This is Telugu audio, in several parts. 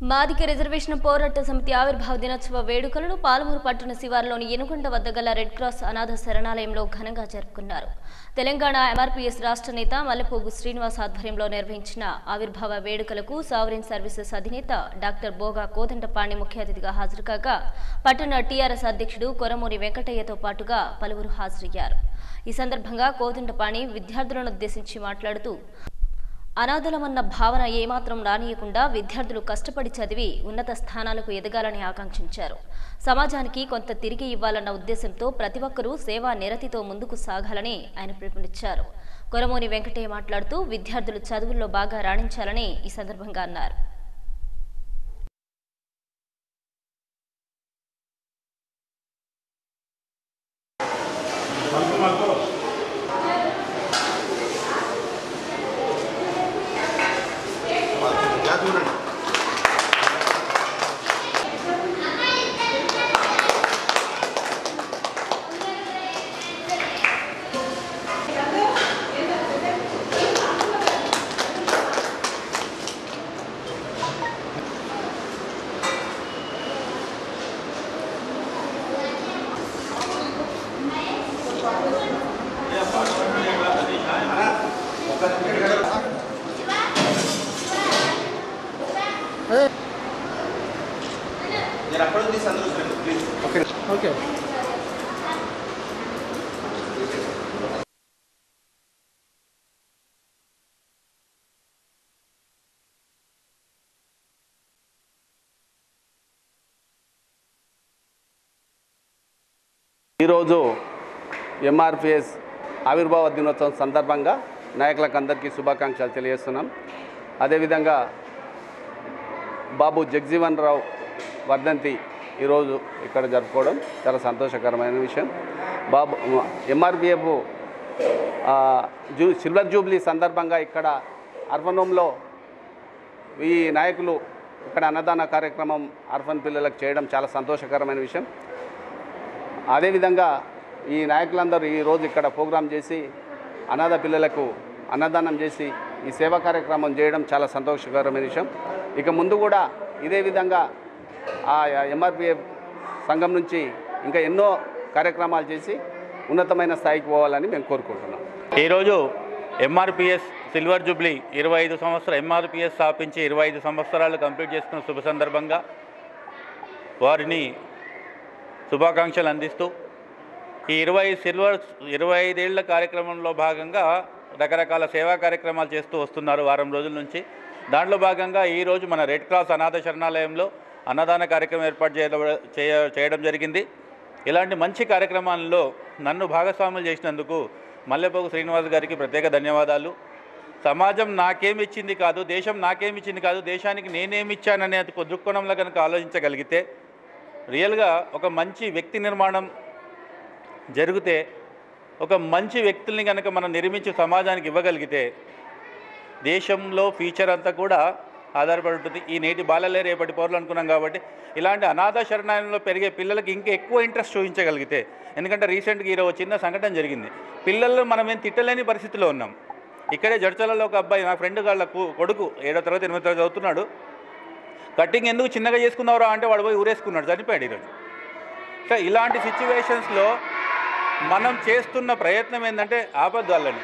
మాదిక రిజర్వేషన్ పోరాట సమితి ఆవిర్భావ దినోత్సవ వేడుకలను పాలమూరు పట్టణ శివారులోని ఎనుకొండ వద్ద గల రెడ్ క్రాస్ అనాథ శరణాలయంలో ఘనంగా జరుపుకున్నారు తెలంగాణ ఎంఆర్పీఎస్ రాష్ట్ర నేత మల్లెపోగు శ్రీనివాస్ ఆధ్వర్యంలో నిర్వహించిన ఆవిర్భావ వేడుకలకు సావరిన్ సర్వీసెస్ అధినేత డాక్టర్ బోగా కోదండపాణి ముఖ్య అతిథిగా హాజరు కాగా పట్టణ టీఆర్ఎస్ అధ్యక్షుడు కొరమూరి వెంకటయ్యతో పాటుగా పలువురు హాజరయ్యారు ఈ సందర్భంగా కోదండపాణి విద్యార్థులను ఉద్దేశించి మాట్లాడుతూ అనాథలమన్న భావన ఏమాత్రం రానియకుండా విద్యార్థులు కష్టపడి చదివి ఉన్నత స్థానాలకు ఎదగాలని ఆకాంక్షించారు సమాజానికి కొంత తిరిగి ఇవ్వాలన్న ఉద్దేశంతో ప్రతి ఒక్కరూ సేవా నిరతితో ముందుకు సాగాలని ఆయన పిలుపునిచ్చారు కొరమూని వెంకటయ్య మాట్లాడుతూ విద్యార్థులు చదువుల్లో బాగా రాణించాలని ఈ సందర్భంగా అన్నారు నేను అక్కడ ఉంది సందర్శన ప్లీజ్ ఓకే ఈరోజు ఎంఆర్పిఎస్ ఆవిర్భావ దినోత్సవం సందర్భంగా నాయకులకు అందరికీ శుభాకాంక్షలు తెలియజేస్తున్నాం అదేవిధంగా బాబు జగజీవన్ రావు వర్ధంతి ఈరోజు ఇక్కడ జరుపుకోవడం చాలా సంతోషకరమైన విషయం బాబు ఎంఆర్పిఎఫ్ జూ సిల్వర్ జూబ్లీ సందర్భంగా ఇక్కడ అర్బన్ హోమ్లో ఈ నాయకులు ఇక్కడ అన్నదాన కార్యక్రమం అర్బన్ పిల్లలకు చేయడం చాలా సంతోషకరమైన విషయం అదేవిధంగా ఈ నాయకులందరూ ఈరోజు ఇక్కడ ప్రోగ్రాం చేసి అనాథ పిల్లలకు అన్నదానం చేసి ఈ సేవా కార్యక్రమం చేయడం చాలా సంతోషకరమైన విషయం ఇక ముందు కూడా ఇదే విధంగా ఆ ఎంఆర్పిఎఫ్ సంఘం నుంచి ఇంకా ఎన్నో కార్యక్రమాలు చేసి ఉన్నతమైన స్థాయికి పోవాలని మేము కోరుకుంటున్నాం ఈరోజు ఎంఆర్పిఎస్ సిల్వర్ జూబ్లీ ఇరవై ఐదు సంవత్సరాలు ఎంఆర్పిఎస్ స్థాపించి ఇరవై ఐదు సంవత్సరాలు కంప్లీట్ చేసుకున్న శుభ సందర్భంగా వారిని శుభాకాంక్షలు అందిస్తూ ఈ ఇరవై సిల్వర్ ఇరవై ఐదేళ్ల కార్యక్రమంలో భాగంగా రకరకాల సేవా కార్యక్రమాలు చేస్తూ వస్తున్నారు వారం రోజుల నుంచి దాంట్లో భాగంగా ఈరోజు మన రెడ్ క్రాస్ అనాథ శరణాలయంలో అన్నదాన కార్యక్రమం ఏర్పాటు చేయడం చేయ- చేయడం జరిగింది ఇలాంటి మంచి కార్యక్రమాల్లో నన్ను భాగస్వాములు చేసినందుకు మల్లెపోగు శ్రీనివాస్ గారికి ప్రత్యేక ధన్యవాదాలు సమాజం నాకేమిచ్చింది కాదు దేశం నాకేమిచ్చింది కాదు దేశానికి నేనేమిచ్చాననే అది దృక్కోణంలో కనుక ఆలోచించగలిగితే రియల్గా ఒక మంచి వ్యక్తి నిర్మాణం జరిగితే ఒక మంచి వ్యక్తుల్ని కనుక మనం నిర్మించి సమాజానికి ఇవ్వగలిగితే దేశంలో ఫ్యూచర్ అంతా కూడా ఆధారపడి ఉంటుంది ఈ నేటి బాలలే రేపటి పౌరులు అనుకున్నాం కాబట్టి ఇలాంటి అనాథ శరణాలయంలో పెరిగే పిల్లలకి ఇంకా ఎక్కువ ఇంట్రెస్ట్ చూపించగలిగితే ఎందుకంటే రీసెంట్గా ఈరోజు చిన్న సంఘటన జరిగింది పిల్లలు మనం ఏం తిట్టలేని పరిస్థితిలో ఉన్నాం ఇక్కడే జడ్చలలో ఒక అబ్బాయి నా ఫ్రెండ్ వాళ్ళ కు- కొడుకు ఏడో తరగతి ఎనిమిదో తరగతి చదువుతున్నాడు కటింగ్ ఎందుకు చిన్నగా చేసుకున్నావురా అంటే వాడు పోయి ఊరేసుకున్నాడు చనిపోయాడు ఈరోజు సో ఇలాంటి సిచ్యువేషన్స్లో మనం చేస్తున్న ప్రయత్నం ఏంటంటే ఆపద్దు వాళ్ళని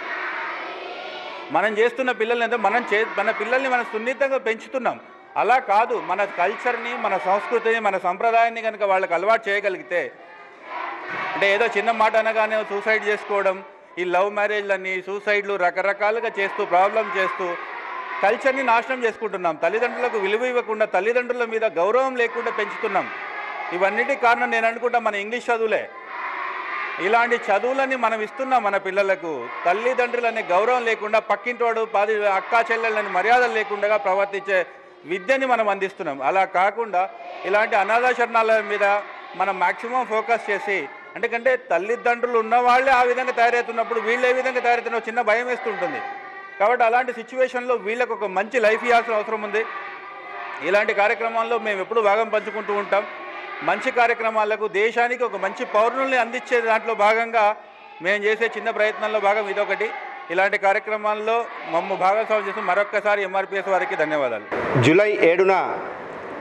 మనం చేస్తున్న పిల్లల్ని అంటే మనం చే మన పిల్లల్ని మనం సున్నితంగా పెంచుతున్నాం అలా కాదు మన కల్చర్ని మన సంస్కృతిని మన సంప్రదాయాన్ని కనుక వాళ్ళకి అలవాటు చేయగలిగితే అంటే ఏదో చిన్న మాట అనగానే సూసైడ్ చేసుకోవడం ఈ లవ్ మ్యారేజ్లని సూసైడ్లు రకరకాలుగా చేస్తూ ప్రాబ్లం చేస్తూ కల్చర్ని నాశనం చేసుకుంటున్నాం తల్లిదండ్రులకు విలువ ఇవ్వకుండా తల్లిదండ్రుల మీద గౌరవం లేకుండా పెంచుతున్నాం ఇవన్నిటికి కారణం నేను అనుకుంటా మన ఇంగ్లీష్ చదువులే ఇలాంటి చదువులని మనం ఇస్తున్నాం మన పిల్లలకు తల్లిదండ్రులనే గౌరవం లేకుండా పక్కింటోడు పది అక్కా చెల్లెళ్ళని మర్యాదలు లేకుండా ప్రవర్తించే విద్యని మనం అందిస్తున్నాం అలా కాకుండా ఇలాంటి అనాథ శరణాలయం మీద మనం మాక్సిమం ఫోకస్ చేసి ఎందుకంటే తల్లిదండ్రులు ఉన్న వాళ్ళే ఆ విధంగా తయారవుతున్నప్పుడు వీళ్ళు ఏ విధంగా తయారవుతున్న చిన్న భయం వేస్తుంటుంది కాబట్టి అలాంటి సిచ్యువేషన్లో వీళ్ళకు ఒక మంచి లైఫ్ ఇవ్వాల్సిన అవసరం ఉంది ఇలాంటి కార్యక్రమాల్లో మేము ఎప్పుడూ భాగం పంచుకుంటూ ఉంటాం మంచి కార్యక్రమాలకు దేశానికి ఒక మంచి పౌరుల్ని అందించే దాంట్లో భాగంగా మేము చేసే చిన్న ప్రయత్నంలో భాగం ఇదొకటి ఇలాంటి కార్యక్రమాల్లో మమ్మ భాగస్వామ్యం చేసి మరొక్కసారి ఎంఆర్పిఎస్ వారికి ధన్యవాదాలు జూలై ఏడున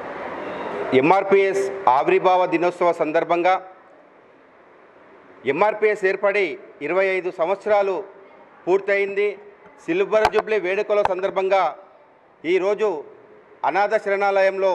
ఎంఆర్పిఎస్ ఆవిర్భావ దినోత్సవ సందర్భంగా ఎంఆర్పిఎస్ ఏర్పడి ఇరవై ఐదు సంవత్సరాలు పూర్తయింది సిల్వర్ జూబ్లీ వేడుకల సందర్భంగా ఈరోజు అనాథ శరణాలయంలో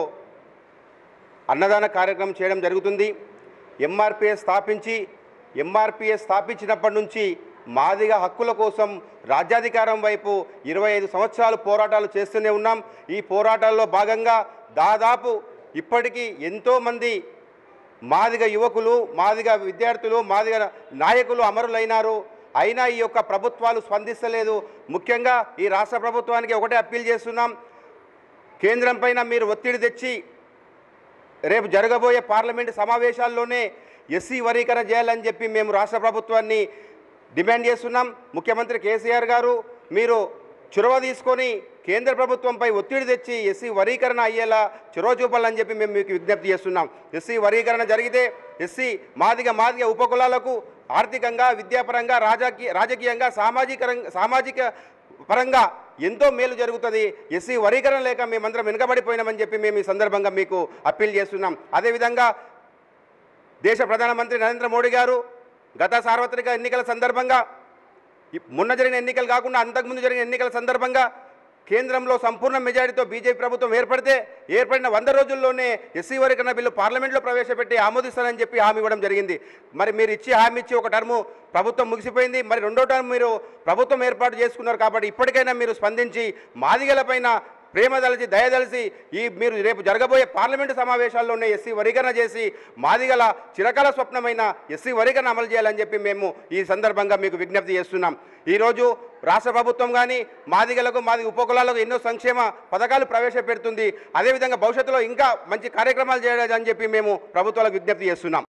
అన్నదాన కార్యక్రమం చేయడం జరుగుతుంది ఎంఆర్పిఎస్ స్థాపించి ఎంఆర్పిఎస్ స్థాపించినప్పటి నుంచి మాదిగ హక్కుల కోసం రాజ్యాధికారం వైపు ఇరవై ఐదు సంవత్సరాలు పోరాటాలు చేస్తూనే ఉన్నాం ఈ పోరాటాల్లో భాగంగా దాదాపు ఇప్పటికీ ఎంతోమంది మాదిగ యువకులు మాదిగ విద్యార్థులు మాదిగ నాయకులు అమరులైనారు అయినా ఈ యొక్క ప్రభుత్వాలు స్పందిస్తలేదు ముఖ్యంగా ఈ రాష్ట్ర ప్రభుత్వానికి ఒకటే అప్పీల్ చేస్తున్నాం కేంద్రం పైన మీరు ఒత్తిడి తెచ్చి రేపు జరగబోయే పార్లమెంటు సమావేశాల్లోనే ఎస్సీ వర్గీకరణ చేయాలని చెప్పి మేము రాష్ట్ర ప్రభుత్వాన్ని డిమాండ్ చేస్తున్నాం ముఖ్యమంత్రి కేసీఆర్ గారు మీరు చొరవ తీసుకొని కేంద్ర ప్రభుత్వంపై ఒత్తిడి తెచ్చి ఎస్సీ వర్గీకరణ అయ్యేలా చొరవ చూపాలని చెప్పి మేము మీకు విజ్ఞప్తి చేస్తున్నాం ఎస్సీ వర్గీకరణ జరిగితే ఎస్సీ మాదిగ మాదిగ ఉపకులాలకు ఆర్థికంగా విద్యాపరంగా రాజకీయ రాజకీయంగా సామాజిక సామాజిక పరంగా ఎంతో మేలు జరుగుతుంది ఎస్సీ వర్గీకరణ లేక మేమందరం వెనుకబడిపోయినామని చెప్పి మేము ఈ సందర్భంగా మీకు అప్పీల్ చేస్తున్నాం అదేవిధంగా దేశ ప్రధానమంత్రి నరేంద్ర మోడీ గారు గత సార్వత్రిక ఎన్నికల సందర్భంగా ఈ మొన్న జరిగిన ఎన్నికలు కాకుండా అంతకుముందు జరిగిన ఎన్నికల సందర్భంగా కేంద్రంలో సంపూర్ణ మెజారిటీతో బీజేపీ ప్రభుత్వం ఏర్పడితే ఏర్పడిన వంద రోజుల్లోనే ఎస్సీ వర్గీకరణ బిల్లు పార్లమెంట్లో ప్రవేశపెట్టి ఆమోదిస్తానని చెప్పి హామీ ఇవ్వడం జరిగింది మరి మీరు ఇచ్చి హామీ ఇచ్చి ఒక టర్ము ప్రభుత్వం ముగిసిపోయింది మరి రెండో టర్మ్ మీరు ప్రభుత్వం ఏర్పాటు చేసుకున్నారు కాబట్టి ఇప్పటికైనా మీరు స్పందించి మాదిగలపైన ప్రేమ దలిచి దయదలిచి ఈ మీరు రేపు జరగబోయే పార్లమెంటు సమావేశాల్లోనే ఎస్సీ వర్గీకరణ చేసి మాదిగల చిరకాల స్వప్నమైన ఎస్సీ వర్గీకరణ అమలు చేయాలని చెప్పి మేము ఈ సందర్భంగా మీకు విజ్ఞప్తి చేస్తున్నాం ఈరోజు రాష్ట్ర ప్రభుత్వం కానీ మాదిగలకు మాది ఉపకులాలకు ఎన్నో సంక్షేమ పథకాలు ప్రవేశపెడుతుంది అదేవిధంగా భవిష్యత్తులో ఇంకా మంచి కార్యక్రమాలు చేయాలని చెప్పి మేము ప్రభుత్వాలకు విజ్ఞప్తి చేస్తున్నాం